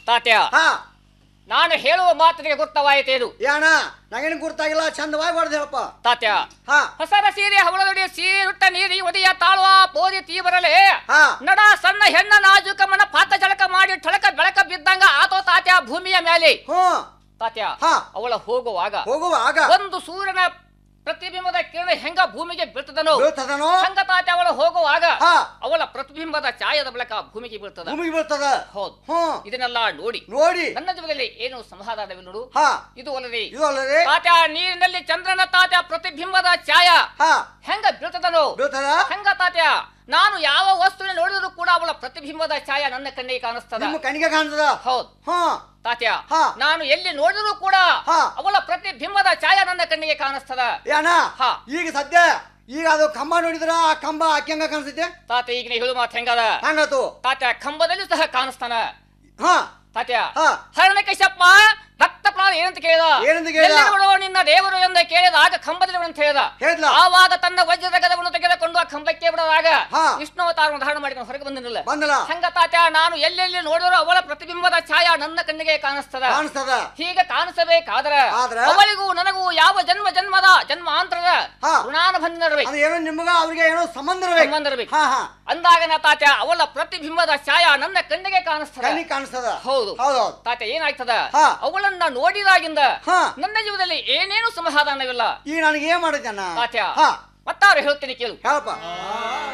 ತಾತ್ಯ ಹಾ ನಾನು ಹೇಳುವ ಮಾತಿಗೆ ಗುರ್ತವಾಯಿತೇನು ಏನ ನಂಗೇನು ಗುರ್ತಾಗಿಲ್ಲ ಚಂದವಾಗಿ ಹೊಡೆದು ಹೇಳಪ್ಪ ತಾತ್ಯ ಹಾ ಹೊಸರ ಸೀರೆ ಹವಳದೊಡಿ ಸೀರುಟ್ಟ ನೀರಿ ಒದಿಯ ತಾಳುವ ಪೋದಿ ತೀಬರಲೆ ಹಾ ನಡ ಸಣ್ಣ ಹೆಣ್ಣ ನಾಜುಕ ಮನ ಪಾಕ ಜಳಕ ಮಾಡಿ ಠಳಕ ಬೆಳಕ ಬಿದ್ದಂಗ ಆತೋ ತಾತ್ಯ ಭೂಮಿಯ ಮೇಲೆ ಹ್ಞೂ ತಾತ್ಯ ಹಾ ಅವಳ ಹೋಗುವಾಗ ಹೋಗುವಾಗ ಒಂದು ಸೂರ್ಯನ ಪ್ರತಿಬಿಂಬದ ಕಿರಣ ಹೆಂಗ ಭೂಮಿಗೆ ಬೀಳ್ತದನೋ ಬೀಳ್ತದನೋ ಹಂಗ ತಾತ್ಯ ಅವಳ ಹೋಗುವಾಗ ಹಾ ಅವಳ ಪ್ರತಿಬಿಂಬದ ಛಾಯದ ಬೆಳಕ ಭೂಮಿಗೆ ಬೀಳ್ತದ ಭೂಮಿಗೆ ಬೀಳ್ತದ ಹೌದು ಹ್ಞೂ ಇದನ್ನೆಲ್ಲ ನೋಡಿ ನೋಡಿ ನನ್ನ ಜೀವನದಲ್ಲಿ ಏನು ಸಮಾಧಾನವಿಲ್ಲ ನೋಡು ಹಾ ಇದು ಅಲ್ಲದೆ ಇದು ಅಲ್ಲದೆ ತಾತ್ಯ ನೀರಿನಲ್ಲಿ ಚಂದ್ರನ ತಾತ್ಯ ಪ್ರತಿಬಿಂಬದ ಛಾಯ ಹಾ ಹೆಂಗ ಬೀಳ್ತದನೋ ಬೀಳ್ತದ ಹೆಂಗ ತಾತ್ಯ ನಾನು ಯಾವ ವಸ್ತುವಿನ ನೋಡಿದ್ರು ಕೂಡ ಅವಳ ಪ್ರತಿಬಿಂಬದ ಛಾಯ ನನ್ನ ಕಣ್ಣಿಗೆ ಕಾಣಿಸ್ತದ ನಿಮ್ಮ ಕಣಿಗೆ ಕಾಣ್ತದ ಹೌದು ಹಾ ತಾತ್ಯ ಹಾ. ನಾನು ಎಲ್ಲಿ ನೋಡಿದ್ರು ಕೂಡ ಹಾ. ಅವಳ ಪ್ರತಿಬಿಂಬದ ಛಾಯ ನನ್ನ ಕಣ್ಣಿಗೆ ಕಾಣಿಸ್ತದ ಏನ ಹಾ. ಈಗ ಸದ್ಯ ಈಗ ಅದು ಕಂಬ ನೋಡಿದ್ರ ಆ ಕಂಬ ಅಕ್ಕಂಗ ಕಾಣಿಸ್ತೈತೆ ತಾತ್ಯ ಈಗ ನೀ ಹೇಳು ಮಾತು ಹೆಂಗದ ಹಂಗಾತು ತಾತ್ಯ ಕಂಬದಲ್ಲಿ ಸಹ ಕಾಣಿಸ್ತಾನ ಹಾ ತಾತ್ಯ ಹಾ ಹರಣಕೇಶಪ್ಪ ಭಕ್ತ ಪ್ರಾಣ ಏನಂತ ಕೇಳಿದ ಏನಂತ ಕೇಳಿದ? ಎಲ್ಲಿ ನೋಡುವ ನಿನ್ನ ದೇವರು ಎಂದು ಕೇಳಿದ ಆಗ ಕಂಬದಲ್ಲಿ ಅಂತ ಹೇಳಿದ ಹೇಳಿದ್ಲ ಆವಾಗ ತನ್ನ ವಜ್ರದ ಗದವನ್ನು ತೆಗೆದುಕೊಂಡು ಆ ಕಂಬಕ್ಕೆ ಬಿಡದಾಗ ಹಾ. ವಿಷ್ಣು ಅವತಾರವನ್ನು ಧಾರಣ ಮಾಡಿಕೊಂಡು ಹೊರಗೆ ಬಂದಿರಲಿಲ್ಲ ಬಂದಲ್ಲ ಹಂಗ ತಾತ್ಯ ನಾನು ಎಲ್ಲೆಲ್ಲಿ ನೋಡಿದ್ರು ಅವಳ ಪ್ರತಿಬಿಂಬದ ಛಾಯ ನನ್ನ ಕಣ್ಣಿಗೆ ಕಾಣಿಸ್ತದ ಕಾಣಿಸ್ತದ ಹೀಗೆ ಕಾಣಿಸಬೇಕಾದ್ರ ಆದ್ರ? ಅವಳಿಗೂ ನನಗೂ ಯಾವ ಜನ್ಮ ಜನ್ಮದ ಜನ್ಮಾಂತರದ ಹಾ. ಋಣಾನುಬಂಧ ಇರಬೇಕು ಅದು ಏನೋ ನಿಮಗ ಅವ್ರಿಗೆ ಏನೋ ಸಂಬಂಧ ಇರ್ಬೇಕು ಸಂಬಂಧ ಇರಬೇಕು ಹಾ ಹಾ ಅಂದಾಗ ನಾ ತಾತ್ಯ ಅವಳ ಪ್ರತಿಬಿಂಬದ ಛಾಯ ನನ್ನ ಕಣ್ಣಿಗೆ ಕಾಣಿಸ್ತದ ಕಣ್ಣಿಗೆ ಕಾಣಿಸ್ತದ ಹೌದು ಹೌದೌದು ತಾತ್ಯ ಏನಾಗ್ತದ ಹಾ. ಅವಳನ್ನ ನೋಡಿದಾಗಿಂದ ಹಾ ನನ್ನ ಜೀವನದಲ್ಲಿ ಏನೇನು ಸಮಾಧಾನವಿಲ್ಲ ಈಗ ನನಗೆ ಏನ್ ಮಾಡಿದ್ದೆ ಅಣ್ಣ ತಾತ್ಯ ಹಾ ಮತ್ತಾರು ಹೇಳ್ತೀನಿ ಕೇಳು ಹೇಳಪ್ಪ